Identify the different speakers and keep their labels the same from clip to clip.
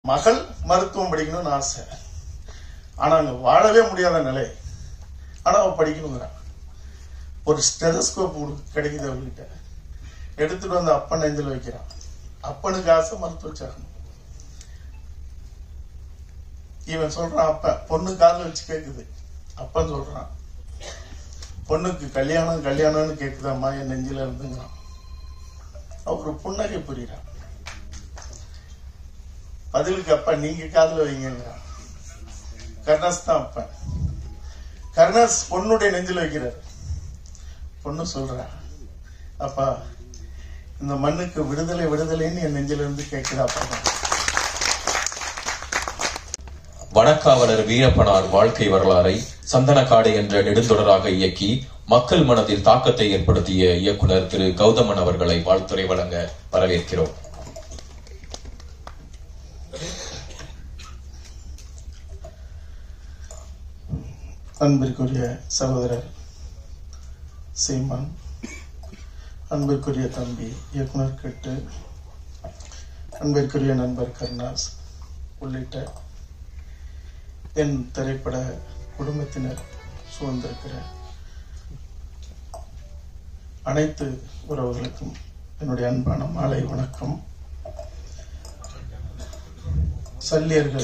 Speaker 1: மகள் மருத்துவம் படிக்கணும்னு ஆசை ஆனா அங்க வாழவே முடியாத நிலை ஆனா அவ படிக்கணுங்கிறான் ஒரு ஸ்டெதஸ்கோப் கிடைக்குது அவர்கிட்ட எடுத்துட்டு வந்து அப்பன் நெஞ்சில் வைக்கிறான் அப்பனுக்கு ஆசை மருத்துவ சாகணும் இவன் சொல்றான் அப்ப பொண்ணு காதுல வச்சு கேக்குது அப்பன் சொல்றான் பொண்ணுக்கு கல்யாணம் கல்யாணம்னு கேக்குதாம்மா என் நெஞ்சில இருந்துங்கிறான் அவரு புன்னகை புரியுறான் பதிலுக்கு அப்பா நீங்க காதுல வைங்கிறான் கர்ணாஸ் தான் அப்ப கர்ணாஸ் பொண்ணுடைய நெஞ்சில் வைக்கிறார் பொண்ணு சொல்றா அப்பா இந்த மண்ணுக்கு விடுதலை விடுதலைன்னு என் நெஞ்சில இருந்து கேட்குதா அப்பா
Speaker 2: வடக்காவலர் வீரப்பனார் வாழ்க்கை வரலாறை சந்தனக்காடு என்ற நெடுந்தொடராக இயக்கி மக்கள் மனதில் தாக்கத்தை ஏற்படுத்திய இயக்குனர் திரு கௌதமன் அவர்களை வாழ்த்துறை வழங்க வரவேற்கிறோம்
Speaker 1: அன்பிற்குரிய சகோதரர் சீமான் அன்பிற்குரிய தம்பி இயக்குனர் கெட்டு அன்பிற்குரிய நண்பர் கருணாஸ் உள்ளிட்ட என் திரைப்பட குடும்பத்தினர் சூழ்ந்திருக்கிற அனைத்து உறவுகளுக்கும் என்னுடைய அன்பான மாலை வணக்கம் சல்லியர்கள்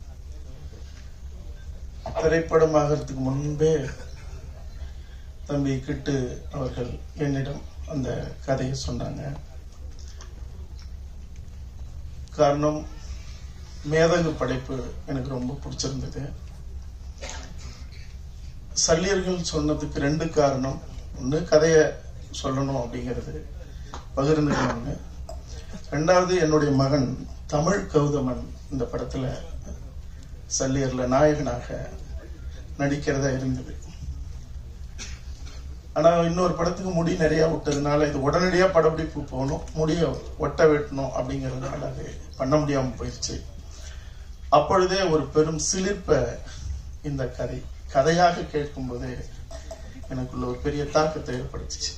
Speaker 1: திரைப்படமாகறதுக்கு முன்பே தம்பி கிட்டு அவர்கள் என்னிடம் அந்த கதையை சொன்னாங்க காரணம் மேதகு படைப்பு எனக்கு ரொம்ப பிடிச்சிருந்தது சல்லியர்கள் சொன்னதுக்கு ரெண்டு காரணம் ஒன்று கதையை சொல்லணும் அப்படிங்கிறது பகிர்ந்துக்கணும்னு ரெண்டாவது என்னுடைய மகன் தமிழ் கௌதமன் இந்த படத்துல சல்லியர்ல நாயகனாக நடிக்கிறதா இருந்தது ஆனா இன்னொரு படத்துக்கு முடி நிறைய விட்டதுனால இது உடனடியா படப்பிடிப்பு போகணும் முடிய ஒட்ட வெட்டணும் அப்படிங்கறதுனால அது பண்ண முடியாம போயிடுச்சு அப்பொழுதே ஒரு பெரும் சிலிர்ப்ப இந்த கதை கதையாக கேட்கும்போது எனக்குள்ள ஒரு பெரிய தாக்கத்தை ஏற்படுத்துச்சு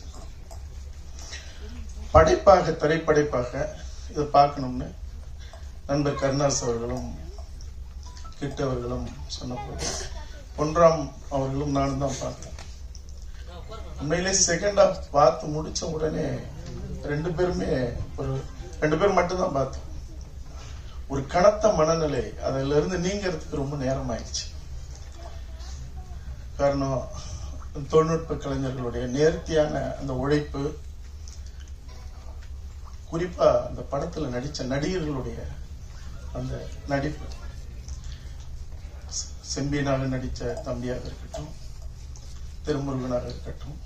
Speaker 1: படைப்பாக திரைப்படைப்பாக இதை பார்க்கணும்னு நண்பர் கருணாஸ் அவர்களும் கிட்டவர்களும் சொன்னபோது பொன்ராம் அவர்களும் நானும் தான் பார்த்தேன் உண்மையிலே செகண்ட் ஹாஃப் பார்த்து முடிச்ச உடனே ரெண்டு பேருமே ஒரு ரெண்டு பேர் மட்டும்தான் பார்த்தோம் ஒரு கனத்த மனநிலை அதுல இருந்து நீங்கிறதுக்கு ரொம்ப நேரம் ஆயிடுச்சு காரணம் தொழில்நுட்ப கலைஞர்களுடைய நேர்த்தியான அந்த உழைப்பு குறிப்பா அந்த படத்துல நடிச்ச நடிகர்களுடைய அந்த நடிப்பு செம்பியனாக நடிச்ச தம்பியாக இருக்கட்டும் திருமுருகனாக இருக்கட்டும்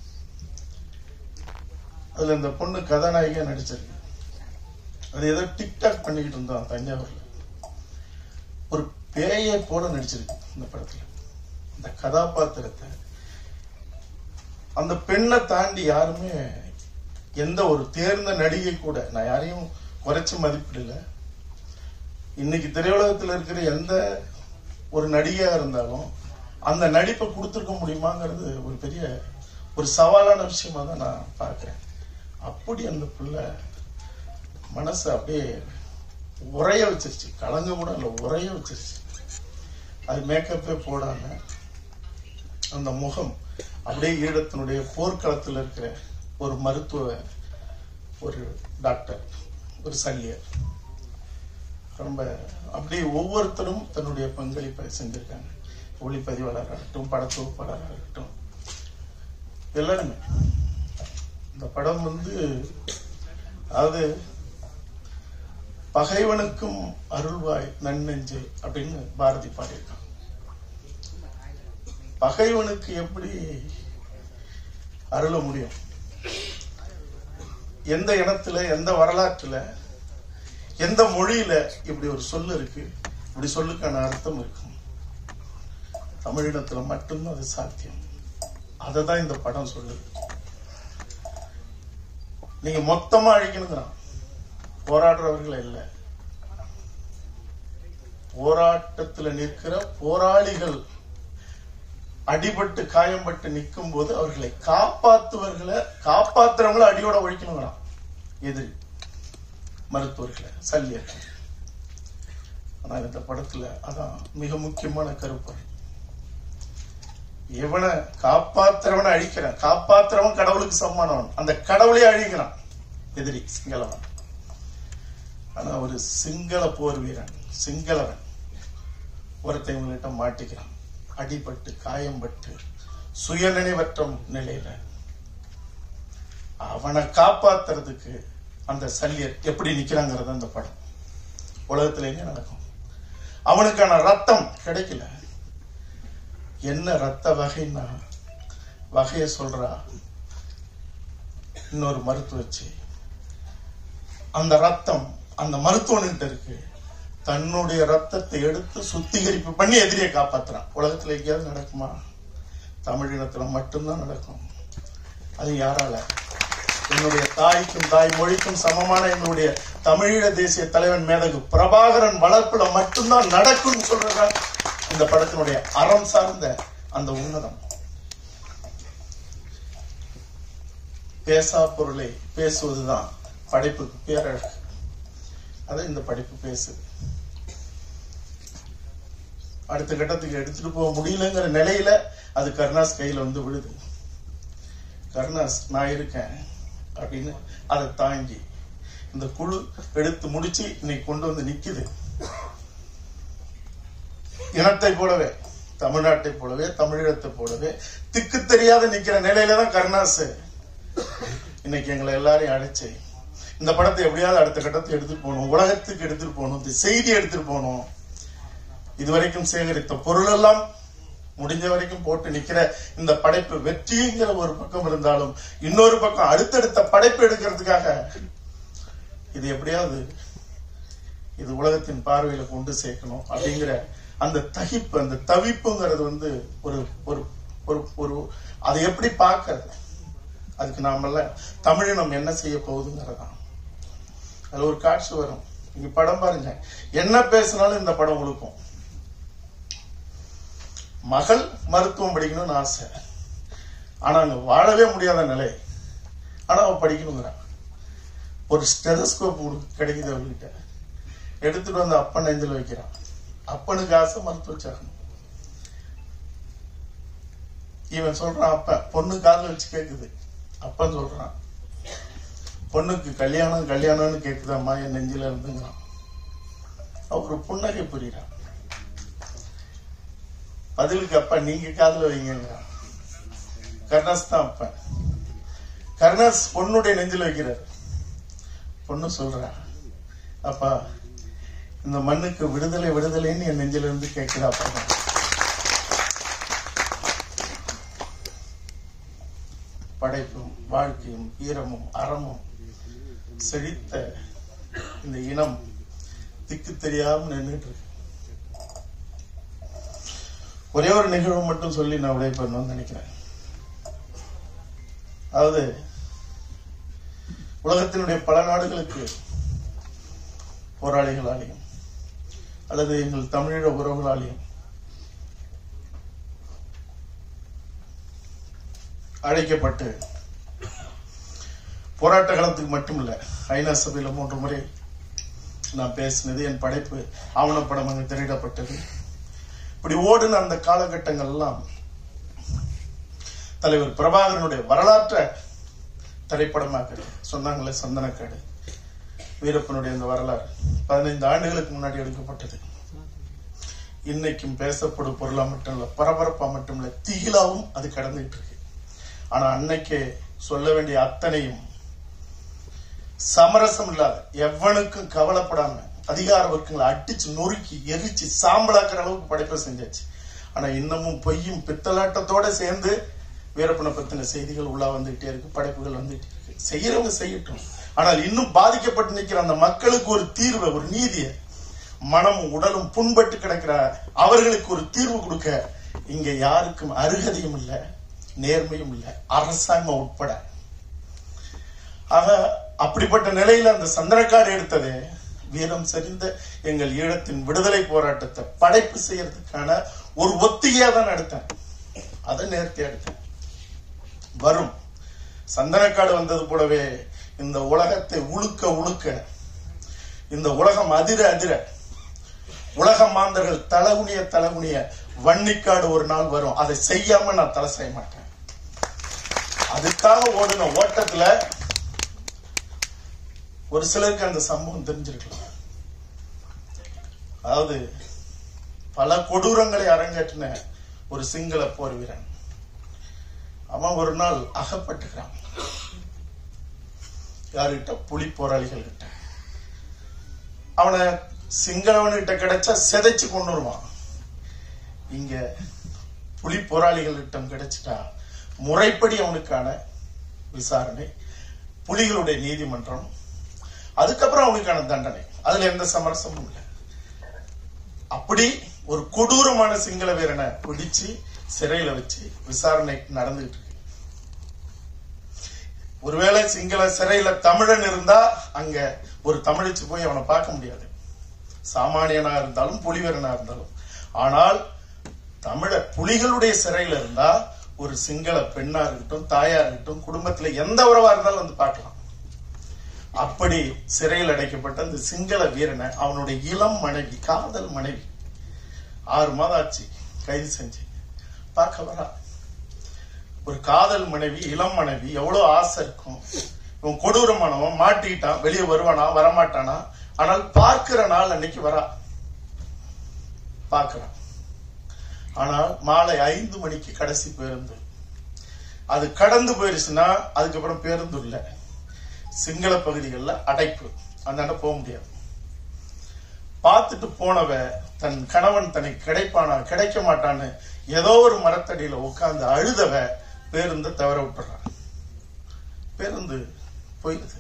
Speaker 1: அதுல இந்த பொண்ணு கதாநாயகியா நடிச்சிருக்கு அது ஏதோ டிக்டாக் பண்ணிக்கிட்டு இருந்தோம் தஞ்சாவூர்ல ஒரு பேயை போல நடிச்சிருக்கு இந்த படத்துல இந்த கதாபாத்திரத்தை அந்த பெண்ணை தாண்டி யாருமே எந்த ஒரு தேர்ந்த நடிகை கூட நான் யாரையும் குறைச்சு மதிப்பிடல இன்னைக்கு திரையுலகத்துல இருக்கிற எந்த ஒரு நடிகையா இருந்தாலும் அந்த நடிப்பை கொடுத்துருக்க முடியுமாங்கிறது ஒரு பெரிய ஒரு சவாலான விஷயமா தான் நான் பார்க்கிறேன் அப்படி அந்த பிள்ளை மனசை அப்படியே உரைய வச்சிருச்சு கலங்க கூட இல்லை உரைய வச்சிருச்சு அது மேக்கப்பே போடாம அந்த முகம் அப்படியே ஈழத்தினுடைய போர்க்களத்தில் இருக்கிற ஒரு மருத்துவ ஒரு டாக்டர் ஒரு சல்லியர் ரொம்ப அப்படியே ஒவ்வொருத்தரும் தன்னுடைய பங்களிப்பை செஞ்சிருக்காங்க ஒளிப்பதிவாளராக இருக்கட்டும் படத்தொகுப்பாளராக இருக்கட்டும் எல்லாருமே இந்த படம் வந்து அதாவது பகைவனுக்கும் அருள்வாய் நன்னெஞ்சு அப்படின்னு பாரதி பாடியிருக்கான் பகைவனுக்கு எப்படி அருள முடியும் எந்த இனத்துல எந்த வரலாற்றுல எந்த மொழியில இப்படி ஒரு சொல்லு இருக்கு இப்படி சொல்லுக்கான அர்த்தம் இருக்கும் தமிழினத்துல மட்டும்தான் அது சாத்தியம் அதை தான் இந்த படம் சொல்லுது நீங்க மொத்தமா அழிக்கணுங்கிறான் போராடுறவர்கள் இல்ல போராட்டத்துல நிற்கிற போராளிகள் அடிபட்டு காயம்பட்டு நிற்கும் போது அவர்களை காப்பாத்துவர்களை காப்பாத்துறவங்களை அடியோட ஒழிக்கணுங்கிறான் எதிரி மருத்துவர்களை சல்லியர்கள் ஆனா இந்த படத்துல அதான் மிக முக்கியமான கருப்பொருள் எவனை காப்பாத்துறவனை அழிக்கிறான் காப்பாத்துறவன் கடவுளுக்கு சம்மானவன் அந்த கடவுளே அழிக்கிறான் எதிரி சிங்களவன் ஆனா ஒரு சிங்கள போர் வீரன் சிங்களவன் ஒருத்தவங்கள்ட்ட மாட்டிக்கிறான் அடிபட்டு காயம்பட்டு சுயநினைவற்ற நிலையில அவனை காப்பாத்துறதுக்கு அந்த சல்லியர் எப்படி நிக்கிறாங்கிறது அந்த படம் உலகத்துல எங்க நடக்கும் அவனுக்கான ரத்தம் கிடைக்கல என்ன ரத்த வகைன்னா வகைய சொல்றா இன்னொரு மருத்துவச்சு அந்த ரத்தம் அந்த மருத்துவன்கிட்ட இருக்கு தன்னுடைய ரத்தத்தை எடுத்து சுத்திகரிப்பு பண்ணி எதிரியை காப்பாத்துறான் உலகத்துல எங்கேயாவது நடக்குமா தமிழினத்துல மட்டும்தான் நடக்கும் அது யாரால என்னுடைய தாய்க்கும் தாய் மொழிக்கும் சமமான எங்களுடைய தமிழீழ தேசிய தலைவன் மேதகு பிரபாகரன் வளர்ப்புல மட்டும்தான் நடக்கும்னு சொல்றதான் இந்த படத்தினுடைய அறம் சார்ந்த அந்த உன்னதம் பேசா பொருளை பேசுவதுதான் படைப்புக்கு பேரழகு அதை இந்த படைப்பு பேசுது அடுத்த கட்டத்துக்கு எடுத்துட்டு போக முடியலங்கிற நிலையில அது கருணாஸ் கையில வந்து விழுது கருணாஸ் நான் இருக்கேன் அப்படின்னு அதை தாங்கி இந்த குழு எடுத்து முடிச்சு இன்னைக்கு கொண்டு வந்து நிக்குது இனத்தை போலவே தமிழ்நாட்டை போலவே தமிழீழத்தை போலவே திக்கு தெரியாத நிக்கிற நிலையில தான் கருணாஸ் இன்னைக்கு எங்களை எல்லாரையும் அழைச்சு இந்த படத்தை எப்படியாவது அடுத்த கட்டத்தை எடுத்துட்டு போகணும் உலகத்துக்கு எடுத்துட்டு போகணும் இந்த செய்தி எடுத்துட்டு போகணும் இதுவரைக்கும் சேகரித்த பொருள் எல்லாம் முடிஞ்ச வரைக்கும் போட்டு நிக்கிற இந்த படைப்பு வெற்றிங்கிற ஒரு பக்கம் இருந்தாலும் இன்னொரு பக்கம் அடுத்தடுத்த படைப்பு எடுக்கிறதுக்காக இது எப்படியாவது இது உலகத்தின் பார்வையில கொண்டு சேர்க்கணும் அப்படிங்கிற அந்த தகிப்பு அந்த தவிப்புங்கிறது வந்து ஒரு ஒரு ஒரு ஒரு அதை எப்படி பார்க்கறது அதுக்கு நாமெல்லாம் தமிழினம் என்ன செய்ய போகுதுங்கிறதான் அது ஒரு காட்சி வரும் நீங்க படம் பாருங்க என்ன பேசினாலும் இந்த படம் உழுக்கும் மகள் மருத்துவம் படிக்கணும்னு ஆசை ஆனா அங்க வாழவே முடியாத நிலை ஆனா அவ படிக்கணுங்கிறான் ஒரு ஸ்டெதஸ்கோப் கிடைக்குது அவள்கிட்ட எடுத்துட்டு வந்து அப்பன் நெஞ்சில் வைக்கிறான் அப்பனுக்கு ஆசை மருத்துவ சாகணும் இவன் சொல்றான் அப்ப பொண்ணு காதுல வச்சு கேக்குது அப்பன் சொல்றான் பொண்ணுக்கு கல்யாணம் கல்யாணம்னு கேக்குதாம்மா என் நெஞ்சில இருந்துங்கிறான் அவரு புன்னகை புரியுறான் பதிலுக்கு அப்பா நீங்க காதுல வைங்கிறான் கருணாஸ் தான் அப்ப கருணாஸ் பொண்ணுடைய நெஞ்சில் வைக்கிறார் பொண்ணு சொல்றா அப்பா இந்த மண்ணுக்கு விடுதலை விடுதலைன்னு என் நெஞ்சில இருந்து கேட்கிறா அப்பா படைப்பும் வாழ்க்கையும் ஈரமும் அறமும் செழித்த இந்த இனம் திக்கு தெரியாம நின்றுட்டு இருக்கு ஒரே ஒரு நிகழ்வு மட்டும் சொல்லி நான் விடை பண்ணணும்னு நினைக்கிறேன் அதாவது உலகத்தினுடைய பல நாடுகளுக்கு போராளிகளாலையும் அல்லது எங்கள் தமிழீழ உறவுகளாலையும் அழைக்கப்பட்டு போராட்ட காலத்துக்கு மட்டுமில்ல ஐநா சபையில மூன்று முறை நான் பேசினது என் படைப்பு ஆவணப்படம் அங்கு திரையிடப்பட்டது இப்படி ஓடுன அந்த காலகட்டங்கள் எல்லாம் தலைவர் பிரபாகரனுடைய வரலாற்றை திரைப்படமாக்க சொன்னாங்களே சந்தனக்காடு வீரப்பனுடைய இந்த வரலாறு பதினைந்து ஆண்டுகளுக்கு முன்னாடி எடுக்கப்பட்டது இன்னைக்கும் பேசப்படும் பொருளா மட்டும் இல்ல பரபரப்பா மட்டும் இல்ல தீயிலாவும் அது கடந்துட்டு இருக்கு ஆனா அன்னைக்கே சொல்ல வேண்டிய அத்தனையும் சமரசம் இல்லாத எவனுக்கும் கவலைப்படாம அதிகார வர்க்கங்களை அடிச்சு நொறுக்கி எரிச்சு சாம்பலாக்குற அளவுக்கு படைப்பை செஞ்சாச்சு ஆனா இன்னமும் பொய்யும் பித்தலாட்டத்தோட சேர்ந்து வீரப்பனை பத்தின செய்திகள் உள்ளா வந்துகிட்டே இருக்கு படைப்புகள் வந்துகிட்டே இருக்கு செய்யறவங்க செய்யட்டும் ஆனால் இன்னும் பாதிக்கப்பட்டு நிக்கிற அந்த மக்களுக்கு ஒரு தீர்வை ஒரு நீதியை மனமும் உடலும் புண்பட்டு கிடக்கிற அவர்களுக்கு ஒரு தீர்வு கொடுக்க இங்க யாருக்கும் அருகதையும் இல்லை நேர்மையும் இல்லை அரசாங்கம் உட்பட ஆக அப்படிப்பட்ட நிலையில அந்த சந்திரக்காடு எடுத்தது வீரம் செறிந்த எங்கள் ஈழத்தின் விடுதலை போராட்டத்தை படைப்பு செய்யறதுக்கான ஒரு ஒத்திகையா தான் எடுத்தேன் அதை நேர்த்தி எடுத்தேன் வரும் சந்தனக்காடு வந்தது போலவே இந்த உலகத்தை உழுக்க உழுக்க இந்த உலகம் அதிர அதிர உலக மாந்தர்கள் தலகுனிய தலகுனிய வன்னிக்காடு ஒரு நாள் வரும் அதை செய்யாம நான் தலை செய்ய மாட்டேன் அதுக்காக ஓடின ஓட்டத்துல ஒரு சிலருக்கு அந்த சம்பவம் தெரிஞ்சிருக்கலாம் அதாவது பல கொடூரங்களை அரங்கேற்றின ஒரு சிங்கள போர் வீரன் அவன் ஒரு நாள் அகப்பட்டுக்கிறான் யாருகிட்ட புலி போராளிகள் கிட்ட அவனை சிங்களவன்கிட்ட கிடைச்சா சிதைச்சு கொண்டு வருவான் இங்க புலி போராளிகளிடம் கிடைச்சிட்டா முறைப்படி அவனுக்கான விசாரணை புலிகளுடைய நீதிமன்றம் அதுக்கப்புறம் அவனுக்கான தண்டனை அதுல எந்த சமரசமும் இல்லை அப்படி ஒரு கொடூரமான சிங்கள வீரனை பிடிச்சு சிறையில வச்சு விசாரணை நடந்துகிட்டு இருக்கு ஒருவேளை சிங்கள சிறையில தமிழன் இருந்தா அங்க ஒரு தமிழிச்சு போய் அவனை பார்க்க முடியாது சாமானியனா இருந்தாலும் புலிவீரனா இருந்தாலும் ஆனால் தமிழ புலிகளுடைய சிறையில இருந்தா ஒரு சிங்கள பெண்ணா இருக்கட்டும் தாயா இருக்கட்டும் குடும்பத்துல எந்த உறவா இருந்தாலும் வந்து பார்க்கலாம் அப்படி சிறையில் அடைக்கப்பட்ட அந்த சிங்கள வீரனை அவனுடைய இளம் மனைவி காதல் மனைவி ஆறு மாதம் ஆச்சு கைது செஞ்சு பார்க்க வரா ஒரு காதல் மனைவி இளம் மனைவி எவ்வளவு ஆசை இருக்கும் இவன் கொடூரமானவன் மாட்டிக்கிட்டான் வெளியே வருவானா வரமாட்டானா ஆனால் பார்க்கிற நாள் அன்னைக்கு வரா பார்க்கிறான் ஆனால் மாலை ஐந்து மணிக்கு கடைசி பேருந்து அது கடந்து போயிருச்சுன்னா அதுக்கப்புறம் பேருந்து இல்லை சிங்கள பகுதிகளில் அடைப்பு அந்தாண்ட போக முடியாது பார்த்துட்டு போனவ தன் கணவன் தனக்கு கிடைப்பானா கிடைக்க மாட்டான்னு ஏதோ ஒரு மரத்தடியில உட்கார்ந்து அழுதவ பேருந்தை தவற விட்டுறான் பேருந்து போயிடுது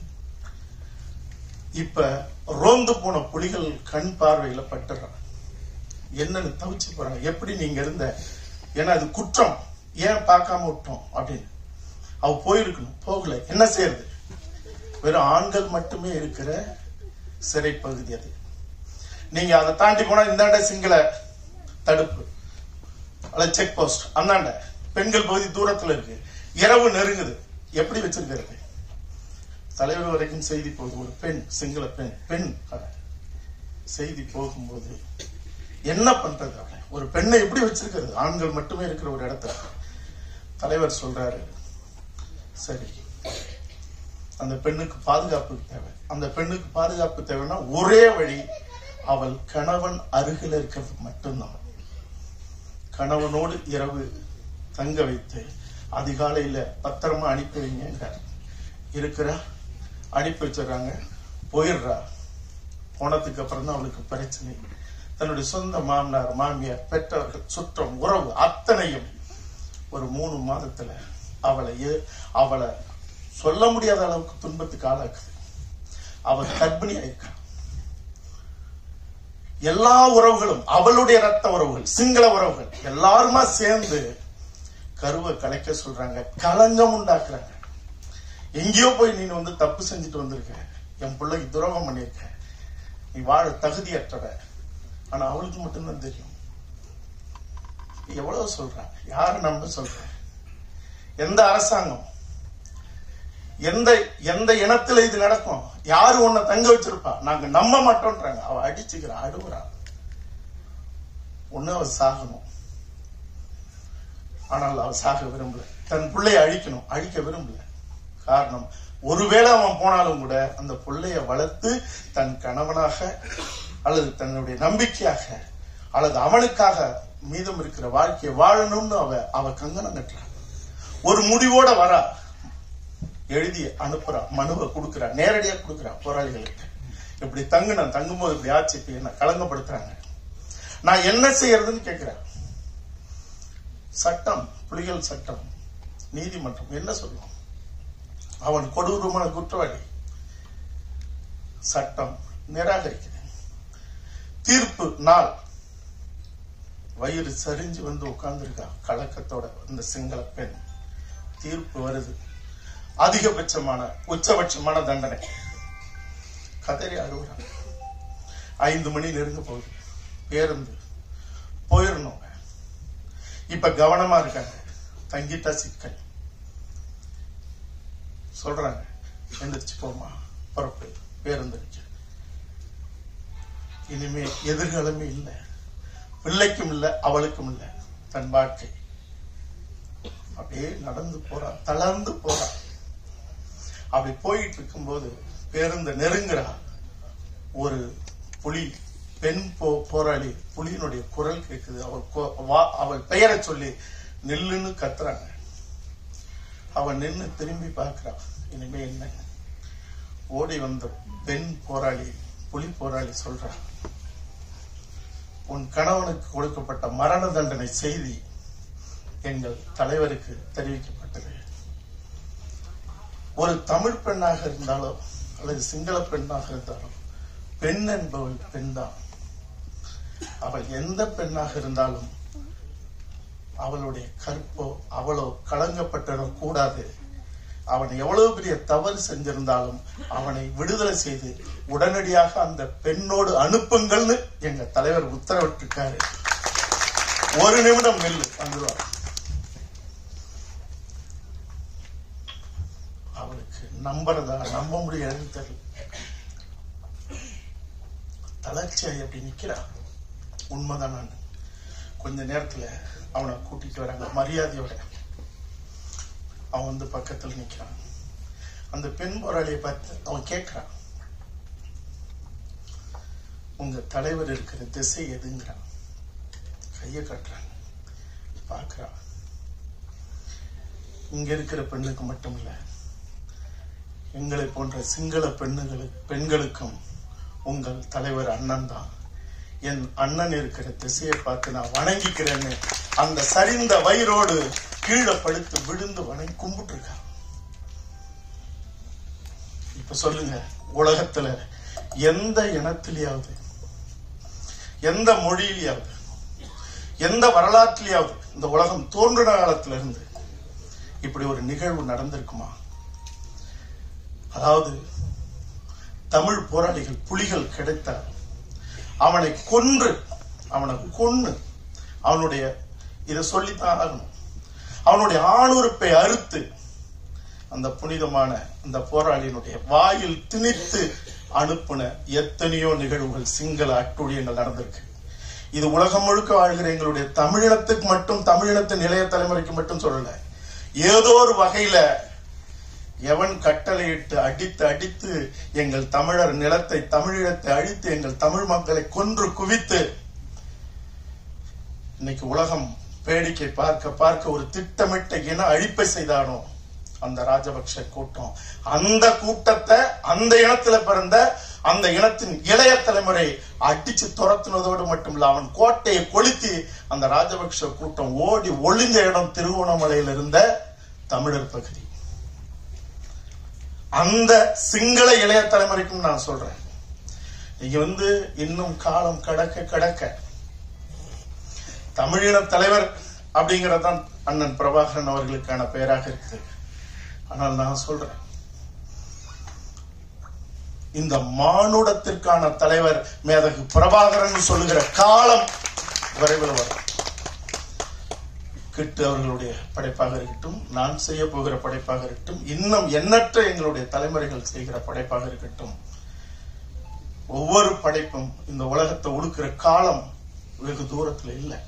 Speaker 1: இப்ப ரோந்து போன புலிகள் கண் பார்வையில பட்டுறான் என்னன்னு தவிச்சு போறாங்க எப்படி நீங்க இருந்த ஏன்னா அது குற்றம் ஏன் பார்க்காம விட்டோம் அப்படின்னு அவ போயிருக்கணும் போகல என்ன செய்யறது வெறும் ஆண்கள் மட்டுமே இருக்கிற சிறை பகுதி அது நீங்க அதை தாண்டி போனா இந்தாண்ட சிங்கள தடுப்பு அல்லது செக் போஸ்ட் அந்தாண்ட பெண்கள் பகுதி தூரத்துல இருக்கு இரவு நெருங்குது எப்படி வச்சிருக்கிறது தலைவர் வரைக்கும் செய்தி போகுது ஒரு பெண் சிங்கள பெண் பெண் அவ. செய்தி போகும்போது என்ன பண்றது அவளை ஒரு பெண்ணை எப்படி வச்சிருக்கிறது ஆண்கள் மட்டுமே இருக்கிற ஒரு இடத்துல தலைவர் சொல்றாரு சரி அந்த பெண்ணுக்கு பாதுகாப்பு தேவை அந்த பெண்ணுக்கு பாதுகாப்பு தேவைன்னா ஒரே வழி அவள் கணவன் அருகில் இருக்கிறது மட்டும்தான் கணவனோடு இரவு தங்க வைத்து அதிகாலையில பத்திரமா அனுப்பி வைங்கிறார் இருக்கிறா அனுப்பி வச்சிடறாங்க போயிடுறா போனதுக்கு அப்புறம் தான் அவளுக்கு பிரச்சனை தன்னுடைய சொந்த மாமனார் மாமியார் பெற்றவர்கள் சுற்றம் உறவு அத்தனையும் ஒரு மூணு மாதத்துல அவளை ஏ- அவளை சொல்ல முடியாத அளவுக்கு துன்பத்துக்கு ஆளாக்குது அவள் கர்ப்பிணி ஆயிருக்கா எல்லா உறவுகளும் அவளுடைய ரத்த உறவுகள் சிங்கள உறவுகள் எல்லாருமா சேர்ந்து கருவை கலைக்க சொல்றாங்க களங்கம் உண்டாக்குறாங்க எங்கேயோ போய் நீ வந்து தப்பு செஞ்சுட்டு வந்திருக்க என் பிள்ளைக்கு துரோகம் பண்ணியிருக்க நீ வாழ தகுதியற்றவ ஆனா அவளுக்கு மட்டும்தான் தெரியும் எவ்வளவு சொல்ற யார நம்ப சொல்ற எந்த அரசாங்கம் எந்த எந்த இனத்துல இது நடக்கும் யாரு உன்னை தங்க வச்சிருப்பா நாங்க நம்ப மாட்டோம்ன்றாங்க அவ அடிச்சுக்கிறா அழுகுறா ஒண்ணு அவ சாகணும் ஆனால் அவ சாக விரும்பல தன் பிள்ளைய அழிக்கணும் அழிக்க விரும்பல காரணம் ஒருவேளை அவன் போனாலும் கூட அந்த பிள்ளைய வளர்த்து தன் கணவனாக அல்லது தன்னுடைய நம்பிக்கையாக அல்லது அவனுக்காக மீதம் இருக்கிற வாழ்க்கையை வாழணும்னு அவ அவ கங்கணம் கட்டுறா ஒரு முடிவோட வரா எழுதி அனுப்புறா மனுவை கொடுக்குறா நேரடியா கொடுக்குறா போராளிகளுக்கு இப்படி தங்கு நான் தங்கும்போது இப்படி ஆச்சு இப்ப என்ன கலங்கப்படுத்துறாங்க நான் என்ன செய்யறதுன்னு கேட்கிறேன் சட்டம் புலிகள் சட்டம் நீதிமன்றம் என்ன சொல்லும் அவன் கொடூரமான குற்றவாளி சட்டம் நிராகரிக்குது தீர்ப்பு நாள் வயிறு சரிஞ்சு வந்து உட்கார்ந்துருக்கா கலக்கத்தோட இந்த சிங்கள பெண் தீர்ப்பு வருது அதிகபட்சமான உச்சபட்சமான தண்டனை கதறி அழுகுறாங்க ஐந்து மணி நெருங்க போகுது பேருந்து போயிடணுங்க இப்ப கவனமா இருக்காங்க தங்கிட்டா சிக்கல் சொல்றாங்க எந்திரிச்சு போமா புறப்பு பேருந்து இருக்கு இனிமே எதிர்காலமே இல்லை பிள்ளைக்கும் இல்லை அவளுக்கும் இல்லை தன் வாழ்க்கை அப்படியே நடந்து போறா தளர்ந்து போறா அப்படி போயிட்டு இருக்கும்போது பேருந்து நெருங்குறா ஒரு புலி பெண் போ போராளி புலியினுடைய குரல் கேட்குது அவள் கொ- வா- அவள் பெயரை சொல்லி நில்லுன்னு கத்துறாங்க அவன் நின்னு திரும்பி பார்க்கறா இனிமே என்ன ஓடி வந்த பெண் போராளி புலி போராளி சொல்றா உன் கணவனுக்கு கொடுக்கப்பட்ட மரண தண்டனை செய்தி எங்கள் தலைவருக்கு தெரிவிக்கப்பட்டது ஒரு தமிழ் பெண்ணாக இருந்தாலோ அல்லது சிங்கள பெண்ணாக இருந்தாலும் பெண் என்பவள் பெண்தான் அவள் எந்த பெண்ணாக இருந்தாலும் அவளுடைய கற்போ அவளோ களங்கப்பட்டிடக் கூடாது அவன் எவ்வளவு பெரிய தவறு செஞ்சிருந்தாலும் அவனை விடுதலை செய்து உடனடியாக அந்த பெண்ணோடு அனுப்புங்கள்னு எங்க தலைவர் உத்தரவிட்டிருக்காரு ஒரு நிமிடம் நெல்லு வந்துடுவார் அவளுக்கு நம்புறதா நம்ப முடியாதுன்னு தெரியல தளர்ச்சியாய் அப்படி நிக்கிறான் உண்மைதான் நான் கொஞ்ச நேரத்துல அவனை கூட்டிட்டு வராங்க மரியாதையோட அவன் வந்து பக்கத்துல நிக்கிறான் அந்த பெண் போராளியை பார்த்து அவன் கேட்கிறான் உங்க தலைவர் இருக்கிற திசை எதுங்கிறான் கைய கட்டுறான் பார்க்கறான் இங்க இருக்கிற பெண்ணுக்கு மட்டும் இல்ல எங்களை போன்ற சிங்கள பெண்ணுகளுக்கு பெண்களுக்கும் உங்கள் தலைவர் அண்ணன் தான் என் அண்ணன் இருக்கிற திசையை பார்த்து நான் வணங்கிக்கிறேன்னு அந்த சரிந்த வயிறோடு கீழே படுத்து விழுந்து வணங்கி கும்பிட்டு இருக்கான் இப்ப சொல்லுங்க உலகத்துல எந்த இனத்திலேயாவது எந்த மொழியிலேயாவது எந்த வரலாற்றிலேயாவது இந்த உலகம் தோன்றின காலத்துல இருந்து இப்படி ஒரு நிகழ்வு நடந்திருக்குமா அதாவது தமிழ் போராளிகள் புலிகள் கிடைத்தார் அவனை கொன்று அவனை கொன்று அவனுடைய இதை சொல்லித்தான் ஆகணும் அவனுடைய ஆணுறுப்பை அறுத்து அந்த புனிதமான அந்த போராளியினுடைய வாயில் திணித்து அனுப்புன எத்தனையோ நிகழ்வுகள் சிங்கள அட்டுழியங்கள் நடந்திருக்கு இது உலகம் முழுக்க வாழ்கிற எங்களுடைய தமிழினத்துக்கு மட்டும் தமிழினத்தின் இளைய தலைமுறைக்கு மட்டும் சொல்லல ஏதோ ஒரு வகையில எவன் கட்டளையிட்டு அடித்து அடித்து எங்கள் தமிழர் நிலத்தை தமிழீழத்தை அழித்து எங்கள் தமிழ் மக்களை கொன்று குவித்து இன்னைக்கு உலகம் வேடிக்கை பார்க்க பார்க்க ஒரு திட்டமிட்ட இன அழிப்பை செய்தானோ அந்த ராஜபக்ஷ கூட்டம் அந்த கூட்டத்தை அந்த இனத்துல பிறந்த அந்த இனத்தின் இளைய தலைமுறை அடிச்சு துரத்துனதோடு மட்டுமில்ல அவன் கோட்டையை கொளுத்தி அந்த ராஜபக்ஷ கூட்டம் ஓடி ஒளிஞ்ச இடம் திருவோணமலையில் இருந்த தமிழர் பகுதி அந்த சிங்கள இளைய தலைமுறைக்கும் நான் சொல்றேன் நீங்க வந்து இன்னும் காலம் கடக்க கடக்க தமிழின தலைவர் அப்படிங்கறதுதான் அண்ணன் பிரபாகரன் அவர்களுக்கான பெயராக இருக்குது ஆனால் நான் சொல்றேன் இந்த மானுடத்திற்கான தலைவர் மேதகு பிரபாகரன் சொல்லுகிற காலம் விரைவில் வரும் கிட்டு அவர்களுடைய படைப்பாக இருக்கட்டும் நான் செய்ய போகிற படைப்பாக இருக்கட்டும் இன்னும் எண்ணற்ற எங்களுடைய தலைமுறைகள் செய்கிற படைப்பாக இருக்கட்டும் ஒவ்வொரு படைப்பும் இந்த உலகத்தை உழுக்கிற காலம் வெகு தூரத்துல இல்லை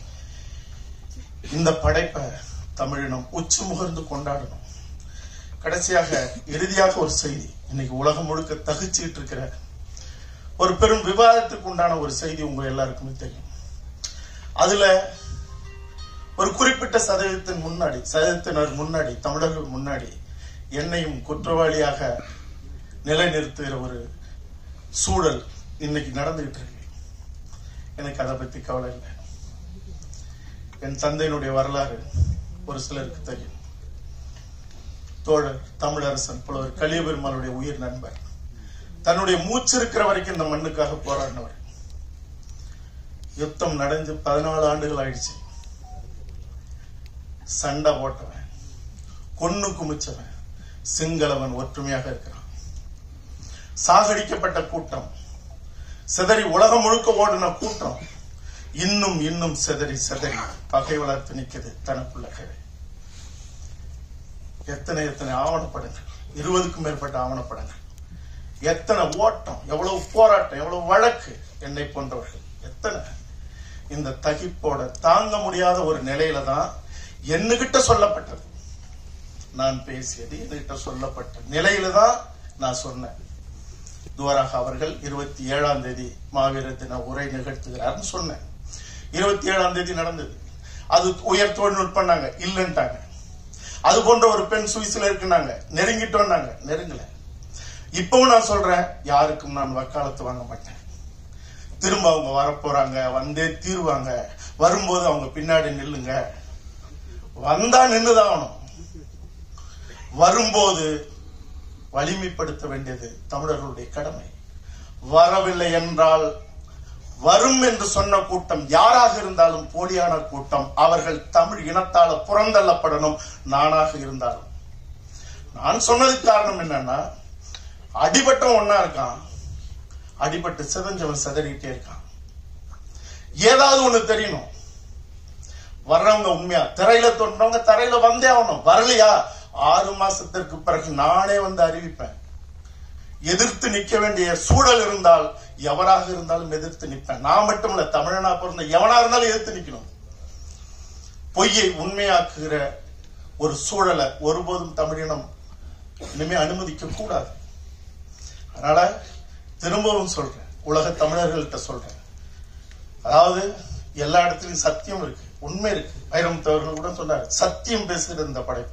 Speaker 1: இந்த படைப்பை தமிழினம் உச்சி முகர்ந்து கொண்டாடணும் கடைசியாக இறுதியாக ஒரு செய்தி இன்னைக்கு உலகம் முழுக்க தகிச்சுக்கிட்டு இருக்கிற ஒரு பெரும் விவாதத்துக்கு உண்டான ஒரு செய்தி உங்க எல்லாருக்குமே தெரியும் அதுல ஒரு குறிப்பிட்ட சதவீதத்தின் முன்னாடி சதவீதத்தினர் முன்னாடி தமிழர்கள் முன்னாடி என்னையும் குற்றவாளியாக நிலைநிறுத்துகிற ஒரு சூழல் இன்னைக்கு நடந்துகிட்டு இருக்கு எனக்கு அதை பத்தி கவலை இல்லை என் தந்தையினுடைய வரலாறு ஒரு சிலருக்கு தெரியும் தோழர் தமிழரசன் புலவர் கலியபெருமானுடைய உயிர் நண்பர் தன்னுடைய மூச்சு இருக்கிற வரைக்கும் இந்த மண்ணுக்காக போராடினவர் யுத்தம் நடந்து பதினாலு ஆண்டுகள் ஆயிடுச்சு சண்டை போட்டவன் கொன்னு குமிச்சவன் சிங்களவன் ஒற்றுமையாக இருக்கிறான் சாகடிக்கப்பட்ட கூட்டம் சிதறி உலகம் முழுக்க ஓடின கூட்டம் இன்னும் இன்னும் சிதறி சிதறி பகை வளர்த்து நிக்குது தனக்குள்ள கதை எத்தனை எத்தனை ஆவணப்படங்கள் இருபதுக்கும் மேற்பட்ட ஆவணப்படங்கள் எத்தனை ஓட்டம் எவ்வளவு போராட்டம் எவ்வளவு வழக்கு என்னை போன்றவர்கள் எத்தனை இந்த தகிப்போட தாங்க முடியாத ஒரு நிலையில தான் என்னகிட்ட சொல்லப்பட்டது நான் பேசியது என்கிட்ட சொல்லப்பட்ட நிலையில தான் நான் சொன்னேன் துவராக அவர்கள் இருபத்தி ஏழாம் தேதி மாவீரர் தின உரை நிகழ்த்துகிறார்னு சொன்னேன் இருபத்தி ஏழாம் தேதி நடந்தது அது உயர் தொழில்நுட்பம்னாங்க இல்லைன்ட்டாங்க அது போன்ற ஒரு பெண் சுவிஸ்ல இருக்குனாங்க நெருங்கிட்டோம்னாங்க நெருங்கல இப்பவும் நான் சொல்றேன் யாருக்கும் நான் வக்காலத்து வாங்க மாட்டேன் திரும்ப அவங்க வரப்போறாங்க வந்தே தீருவாங்க வரும்போது அவங்க பின்னாடி நில்லுங்க வந்தா நின்னுதான் ஆகணும் வரும்போது வலிமைப்படுத்த வேண்டியது தமிழர்களுடைய கடமை வரவில்லை என்றால் வரும் என்று சொன்ன கூட்டம் யாராக இருந்தாலும் போலியான கூட்டம் அவர்கள் தமிழ் இனத்தால புறந்தள்ளப்படணும் நானாக இருந்தாலும் நான் சொன்னதுக்கு காரணம் என்னன்னா அடிபட்டம் ஒன்னா இருக்கான் அடிபட்டு சிதஞ்சவன் சிதறிட்டே இருக்கான் ஏதாவது ஒண்ணு தெரியணும் வர்றவங்க உண்மையா திரையில தோன்றவங்க தரையில வந்தே ஆகணும் வரலையா ஆறு மாசத்திற்கு பிறகு நானே வந்து அறிவிப்பேன் எதிர்த்து நிக்க வேண்டிய சூழல் இருந்தால் எவராக இருந்தாலும் எதிர்த்து நிற்பேன் நான் மட்டும் இல்ல தமிழனா பிறந்த எவனா இருந்தாலும் எதிர்த்து நிக்கணும் பொய்யை உண்மையாக்குகிற ஒரு சூழலை ஒருபோதும் தமிழினம் இனிமே அனுமதிக்க கூடாது அதனால திரும்பவும் சொல்றேன் உலக தமிழர்கள்ட்ட சொல்றேன் அதாவது எல்லா இடத்துலயும் சத்தியம் இருக்கு உண்மை இருக்கு வைரமுத்தவர்கள் கூட சொன்னார் சத்தியம் பேசுகிற இந்த படைப்பு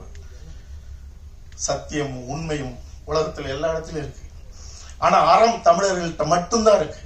Speaker 1: சத்தியமும் உண்மையும் உலகத்துல எல்லா இடத்துலயும் இருக்கு ஆனா அறம் தமிழர்கள்ட்ட மட்டும்தான் இருக்கு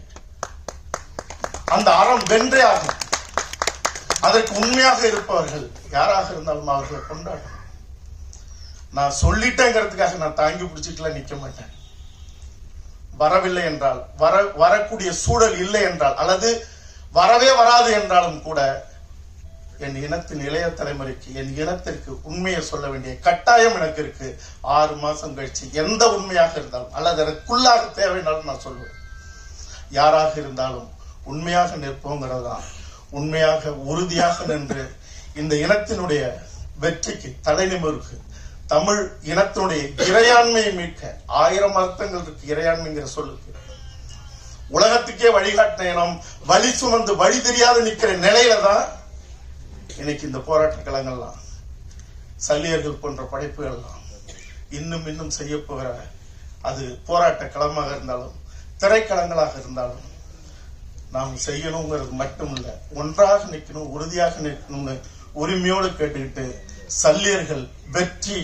Speaker 1: அந்த அறம் வென்றே ஆகும் அதற்கு உண்மையாக இருப்பவர்கள் யாராக இருந்தாலும் அவர்களை கொண்டாடணும் நான் சொல்லிட்டேங்கிறதுக்காக நான் தாங்கி பிடிச்சிட்டுலாம் நிக்க மாட்டேன் வரவில்லை என்றால் வர வரக்கூடிய சூழல் இல்லை என்றால் அல்லது வரவே வராது என்றாலும் கூட என் இனத்தின் இளைய தலைமுறைக்கு என் இனத்திற்கு உண்மையை சொல்ல வேண்டிய கட்டாயம் எனக்கு இருக்கு ஆறு மாசம் கழிச்சு எந்த உண்மையாக இருந்தாலும் அல்லது எனக்குள்ளாக தேவைனாலும் நான் சொல்லுவேன் யாராக இருந்தாலும் உண்மையாக நிற்போங்கிறது தான் உண்மையாக உறுதியாக நின்று இந்த இனத்தினுடைய வெற்றிக்கு தலைநிமிருக்கு தமிழ் இனத்தினுடைய இறையாண்மையை மீட்க ஆயிரம் அர்த்தங்கள் இருக்கு இறையாண்மைங்கிற சொல்லுக்கு உலகத்துக்கே வழிகாட்டின இனம் வழி சுமந்து வழி தெரியாத நிக்கிற நிலையில தான் இன்னைக்கு இந்த போராட்ட களங்கள்லாம் சல்லியர்கள் போன்ற படைப்புகள்லாம் இன்னும் இன்னும் செய்ய போகிற அது போராட்ட களமாக இருந்தாலும் திரைக்களங்களாக இருந்தாலும் நாம் செய்யணுங்கிறது மட்டும் இல்ல ஒன்றாக நிற்கணும் உறுதியாக நிற்கணும்னு உரிமையோடு கேட்டுக்கிட்டு சல்லியர்கள் வெற்றி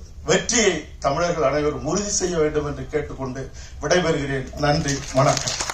Speaker 1: வெற்றியை தமிழர்கள் அனைவரும் உறுதி செய்ய வேண்டும் என்று கேட்டுக்கொண்டு விடைபெறுகிறேன் நன்றி வணக்கம்